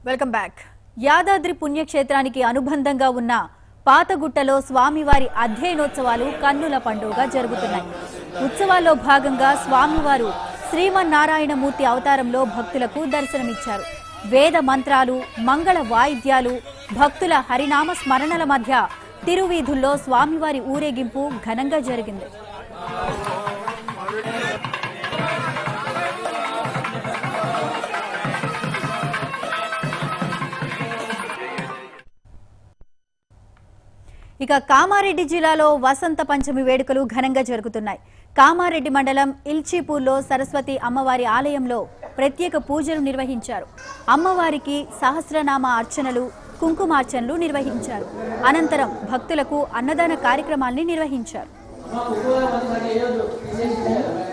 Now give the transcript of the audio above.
welcome back Yadadri పుణ్యక్షేత్రానికి అనుబంధంగా ఉన్న పాతగుట్టలో స్వామివారి అధ్యయనోత్సవాలు కన్నుల పండుగ జరుగుతున్నాయి ఉత్సవాల్లో భాగంగా స్వామివారు శ్రీమన్నారాయణమూర్తి అవతారంలో భక్తులకు దర్శనమిచ్చారు వేద మంత్రాలు మంగళ వాయిద్యాలు భక్తుల హరినామ స్మరణల మధ్య తిరువీధుల్లో స్వామివారి ఊరేగింపు ఘనంగా జరిగింది ఇక కామారెడ్డి జిల్లాలో వసంత పంచమి వేడుకలు ఘనంగా జరుగుతున్నాయి కామారెడ్డి మండలం ఇల్చీపూర్లో సరస్వతి అమ్మవారి ఆలయంలో ప్రత్యేక పూజలు నిర్వహించారు అమ్మవారికి సహస్రనామ అర్చనలు కుంకుమార్చనలు నిర్వహించారు అనంతరం భక్తులకు అన్నదాన కార్యక్రమాల్ని నిర్వహించారు మా ఉప్పు మంచి వేయొద్దు